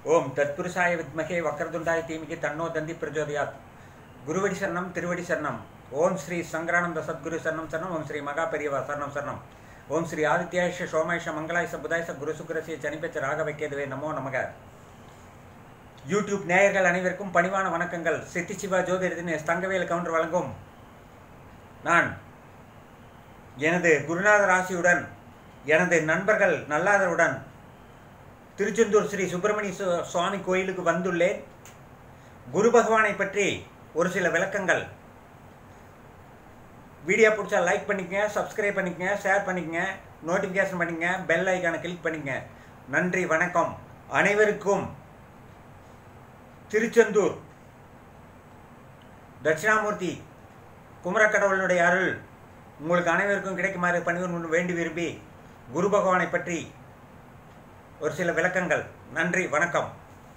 ஓம் தத்புருஷாய வித்மகே வக்ரதுண்டாய தீமிகி தன்னோ தந்தி பிரஜோதயாத் குருவடி சரணம் திருவடி சரணம் ஓம் ஸ்ரீ சங்கரானந்த சத்குரு சரணம் சரணம் ஓம் ஸ்ரீ மகா பெரியவா சரணம் சரணம் ஓம் ஸ்ரீ ஆதித்யாயஷ சோமேஷ மங்களாயச புதாயச குரு சுக்கரசிய சனிப்பெச்ச ராகவைக்கேதுவே நமோ நமக யூடியூப் நேயர்கள் அனைவருக்கும் பணிவான வணக்கங்கள் சித்தி சிவா ஜோதிடத்தின் எஸ் தங்கவேல் கவுண்டர் வழங்கும் நான் எனது குருநாதர் ஆசியுடன் எனது நண்பர்கள் நல்லாதருடன் திருச்செந்தூர் ஸ்ரீ சுப்பிரமணிய சு- சுவாமி கோயிலுக்கு வந்துள்ளேன் குரு பகவானை பற்றி ஒரு சில விளக்கங்கள் வீடியோ பிடிச்சா லைக் பண்ணிக்கங்க சப்ஸ்கிரைப் பண்ணிக்கங்க ஷேர் பண்ணிக்கங்க நோட்டிஃபிகேஷன் பண்ணிக்கங்க பெல் ஐக்கானை கிளிக் பண்ணிக்கங்க நன்றி வணக்கம் அனைவருக்கும் திருச்செந்தூர் தட்சிணாமூர்த்தி குமரக்கடவுளுடைய அருள் உங்களுக்கு அனைவருக்கும் கிடைக்குமாறு பணிவன் வேண்டி விரும்பி குரு பகவானை பற்றி ஒரு சில விளக்கங்கள் நன்றி வணக்கம்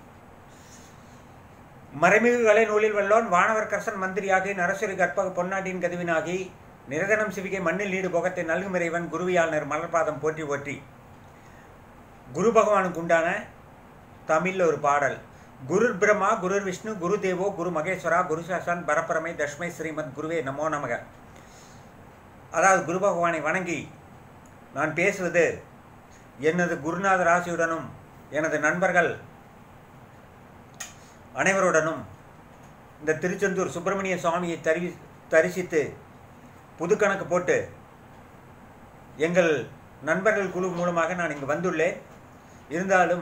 மறைமிகு கலை நூலில் வல்லோன் வானவர் கரசன் மந்திரியாகி நரசுரி கற்பக பொன்னாட்டின் கதிவினாகி நிரதனம் சிவிகை மண்ணில் நீடு புகத்தை நல்கும் இறைவன் குருவியாளர் மலர்பாதம் போற்றி போற்றி குரு பகவானுக்கு உண்டான தமிழில் ஒரு பாடல் குருர் பிரம்மா குருர் விஷ்ணு குரு தேவோ குரு மகேஸ்வரா குரு சாசான் பரப்பரமை தஷ்மை ஸ்ரீமத் குருவே நமோ நமக அதாவது குரு பகவானை வணங்கி நான் பேசுவது எனது குருநாதர் ஆசியுடனும் எனது நண்பர்கள் அனைவருடனும் இந்த திருச்செந்தூர் சுப்பிரமணிய சுவாமியை தரி தரிசித்து புதுக்கணக்கு போட்டு எங்கள் நண்பர்கள் குழு மூலமாக நான் இங்கு வந்துள்ளேன் இருந்தாலும்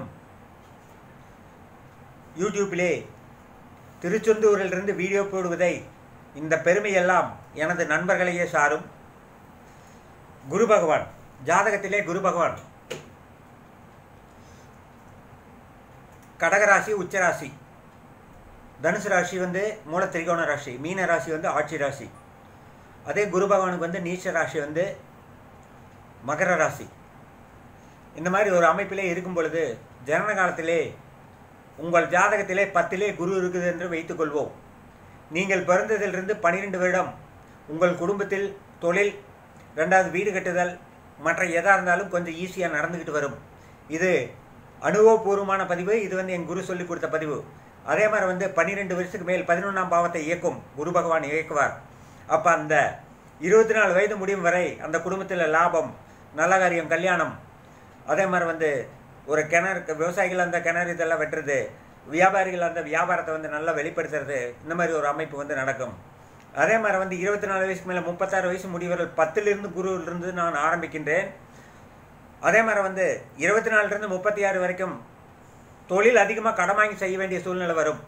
யூடியூப்பிலே திருச்செந்தூரிலிருந்து வீடியோ போடுவதை இந்த பெருமையெல்லாம் எனது நண்பர்களையே சாரும் குரு பகவான் ஜாதகத்திலே குரு பகவான் கடகராசி உச்சராசி தனுசு ராசி வந்து மூல திரிகோண ராசி மீன ராசி வந்து ஆட்சி ராசி அதே குரு பகவானுக்கு வந்து நீச்ச ராசி வந்து மகர ராசி இந்த மாதிரி ஒரு அமைப்பிலே இருக்கும் பொழுது ஜனன காலத்திலே உங்கள் ஜாதகத்திலே பத்திலே குரு இருக்குது என்று வைத்துக்கொள்வோம் நீங்கள் பிறந்ததிலிருந்து பன்னிரெண்டு வருடம் உங்கள் குடும்பத்தில் தொழில் ரெண்டாவது வீடு கட்டுதல் மற்ற எதாக இருந்தாலும் கொஞ்சம் ஈஸியாக நடந்துக்கிட்டு வரும் இது அனுபவபூர்வமான பதிவு இது வந்து என் குரு சொல்லி கொடுத்த பதிவு அதே மாதிரி வந்து பன்னிரெண்டு வருஷத்துக்கு மேல் பதினொன்றாம் பாவத்தை இயக்கும் குரு பகவான் இயக்குவார் அப்போ அந்த இருபத்தி நாலு வயது முடியும் வரை அந்த குடும்பத்தில் லாபம் நல்ல காரியம் கல்யாணம் அதே மாதிரி வந்து ஒரு கிணறு விவசாயிகள் அந்த கிணறு இதெல்லாம் வெட்டுறது வியாபாரிகள் அந்த வியாபாரத்தை வந்து நல்லா வெளிப்படுத்துறது இந்த மாதிரி ஒரு அமைப்பு வந்து நடக்கும் அதே மாதிரி வந்து இருபத்தி நாலு வயசுக்கு மேலே முப்பத்தாறு வயசு முடிவர்கள் பத்திலிருந்து குருவிலிருந்து நான் ஆரம்பிக்கின்றேன் அதே மாதிரி வந்து இருபத்தி நாலுலேருந்து முப்பத்தி ஆறு வரைக்கும் தொழில் அதிகமாக கடன் வாங்கி செய்ய வேண்டிய சூழ்நிலை வரும்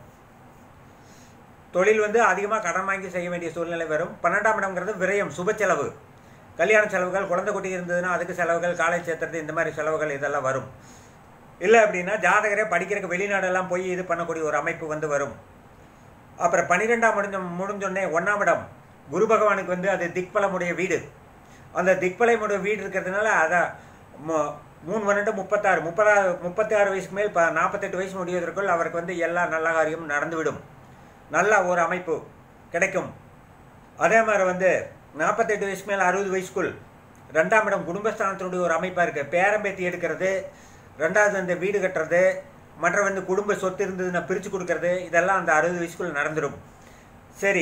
தொழில் வந்து அதிகமாக கடன் வாங்கி செய்ய வேண்டிய சூழ்நிலை வரும் பன்னெண்டாம் இடம்ங்கிறது விரயம் சுப செலவு கல்யாண செலவுகள் குழந்தை குட்டி இருந்ததுன்னா அதுக்கு செலவுகள் காலேஜ் சேர்த்துறது இந்த மாதிரி செலவுகள் இதெல்லாம் வரும் இல்லை அப்படின்னா ஜாதகரே படிக்கிறதுக்கு வெளிநாடெல்லாம் போய் இது பண்ணக்கூடிய ஒரு அமைப்பு வந்து வரும் அப்புறம் பன்னிரெண்டாம் முடிஞ்ச முடிஞ்சோடனே ஒன்றாம் இடம் குரு பகவானுக்கு வந்து அது திக்பலமுடைய வீடு அந்த திக்பலமுடைய வீடு இருக்கிறதுனால அதை மு- மூணு பன்னெண்டு முப்பத்தாறு முப்பதாறு முப்பத்தி ஆறு வயசுக்கு மேல் ப நாற்பத்தெட்டு வயசு முடிவதற்குள் அவருக்கு வந்து எல்லா நல்ல காரியமும் நடந்துவிடும் நல்ல ஒரு அமைப்பு கிடைக்கும் அதே மாதிரி வந்து நாற்பத்தெட்டு வயசுக்கு மேல் அறுபது வயசுக்குள் ரெண்டாம் இடம் குடும்பஸ்தானத்தினுடைய ஒரு அமைப்பாக இருக்குது பேரம்பேத்தி எடுக்கிறது ரெண்டாவது வந்து வீடு கட்டுறது மற்ற வந்து குடும்ப சொத்து இருந்ததுன்னா பிரித்து கொடுக்கறது இதெல்லாம் அந்த அறுபது வயசுக்குள்ள நடந்துடும் சரி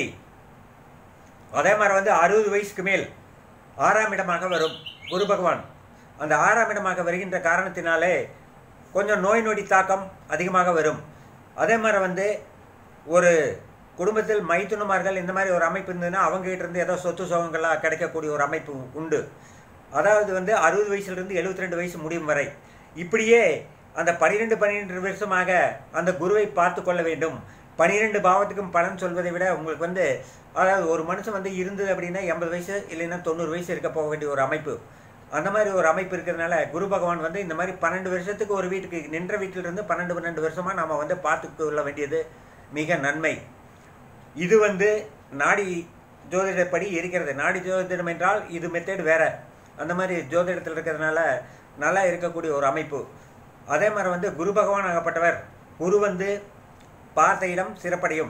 அதே மாதிரி வந்து அறுபது வயசுக்கு மேல் ஆறாம் இடமாக வரும் குரு பகவான் அந்த ஆறாம் இடமாக வருகின்ற காரணத்தினாலே கொஞ்சம் நோய் நொடி தாக்கம் அதிகமாக வரும் அதே மாதிரி வந்து ஒரு குடும்பத்தில் மைத்துனமார்கள் இந்த மாதிரி ஒரு அமைப்பு இருந்ததுன்னா அவங்ககிட்ட இருந்து ஏதோ சொத்து சுகங்களாக கிடைக்கக்கூடிய ஒரு அமைப்பு உண்டு அதாவது வந்து அறுபது வயசுலேருந்து 72 ரெண்டு வயசு முடியும் வரை இப்படியே அந்த பன்னிரெண்டு பன்னிரெண்டு வருஷமாக அந்த குருவை பார்த்து கொள்ள வேண்டும் பன்னிரெண்டு பாவத்துக்கும் பலன் சொல்வதை விட உங்களுக்கு வந்து அதாவது ஒரு மனுஷன் வந்து இருந்தது அப்படின்னா எண்பது வயசு இல்லைன்னா தொண்ணூறு வயசு இருக்க போக வேண்டிய ஒரு அமைப்பு அந்த மாதிரி ஒரு அமைப்பு இருக்கிறதுனால குரு பகவான் வந்து இந்த மாதிரி பன்னெண்டு வருஷத்துக்கு ஒரு வீட்டுக்கு நின்ற வீட்டிலிருந்து பன்னெண்டு பன்னெண்டு வருஷமாக நம்ம வந்து பார்த்து கொள்ள வேண்டியது மிக நன்மை இது வந்து நாடி ஜோதிடப்படி இருக்கிறது நாடி ஜோதிடம் என்றால் இது மெத்தேடு வேற அந்த மாதிரி ஜோதிடத்தில் இருக்கிறதுனால நல்லா இருக்கக்கூடிய ஒரு அமைப்பு அதே மாதிரி வந்து குரு பகவான் ஆகப்பட்டவர் குரு வந்து பார்த்த இடம் சிறப்படையும்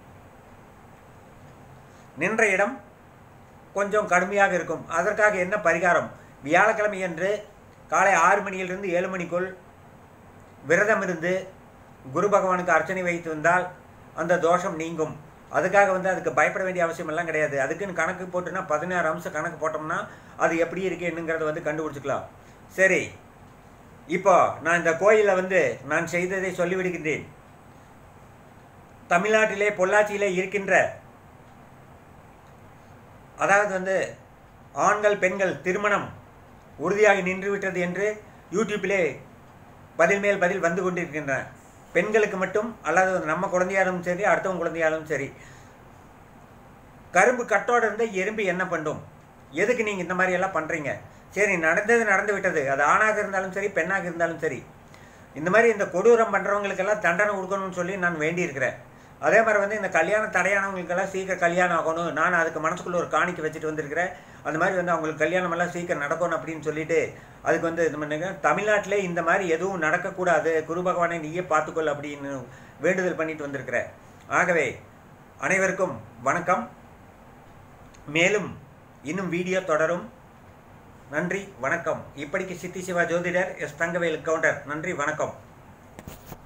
நின்ற இடம் கொஞ்சம் கடுமையாக இருக்கும் அதற்காக என்ன பரிகாரம் வியாழக்கிழமை அன்று காலை ஆறு மணியிலிருந்து ஏழு மணிக்குள் விரதம் இருந்து குரு பகவானுக்கு அர்ச்சனை வைத்து வந்தால் அந்த தோஷம் நீங்கும் அதுக்காக வந்து அதுக்கு பயப்பட வேண்டிய அவசியம் எல்லாம் கிடையாது அதுக்குன்னு கணக்கு போட்டுனா பதினாறு அம்சம் கணக்கு போட்டோம்னா அது எப்படி இருக்கு என்னங்கிறத வந்து கண்டுபிடிச்சிக்கலாம் சரி இப்போ நான் இந்த கோயிலில் வந்து நான் செய்ததை சொல்லிவிடுகின்றேன் தமிழ்நாட்டிலே பொள்ளாச்சியிலே இருக்கின்ற அதாவது வந்து ஆண்கள் பெண்கள் திருமணம் உறுதியாக நின்றுவிட்டது என்று யூடியூப்பிலே பதில் மேல் பதில் வந்து கொண்டிருக்கின்றன பெண்களுக்கு மட்டும் அல்லது நம்ம குழந்தையாலும் சரி அடுத்தவங்க குழந்தையாலும் சரி கரும்பு கட்டோடு இருந்த எறும்பு என்ன பண்ணும் எதுக்கு நீங்கள் இந்த மாதிரி எல்லாம் பண்ணுறீங்க சரி நடந்தது நடந்து விட்டது அது ஆணாக இருந்தாலும் சரி பெண்ணாக இருந்தாலும் சரி இந்த மாதிரி இந்த கொடூரம் பண்ணுறவங்களுக்கெல்லாம் தண்டனை கொடுக்கணும்னு சொல்லி நான் வேண்டியிருக்கிறேன் அதே மாதிரி வந்து இந்த கல்யாணம் தடையானவங்களுக்கெல்லாம் சீக்கிரம் கல்யாணம் ஆகணும் நான் அதுக்கு மனசுக்குள்ளே ஒரு காணிக்க வச்சுட்டு வந்திருக்கிறேன் அந்த மாதிரி வந்து அவங்களுக்கு கல்யாணம் எல்லாம் சீக்கிரம் நடக்கணும் அப்படின்னு சொல்லிட்டு அதுக்கு வந்து இது பண்ணுங்க தமிழ்நாட்டிலே இந்த மாதிரி எதுவும் நடக்கக்கூடாது குரு பகவானை நீயே பார்த்துக்கொள் அப்படின்னு வேண்டுதல் பண்ணிட்டு வந்திருக்கிறேன் ஆகவே அனைவருக்கும் வணக்கம் மேலும் இன்னும் வீடியோ தொடரும் நன்றி வணக்கம் இப்படிக்கு சித்தி சிவா ஜோதிடர் எஸ் தங்கவேல் கவுண்டர் நன்றி வணக்கம்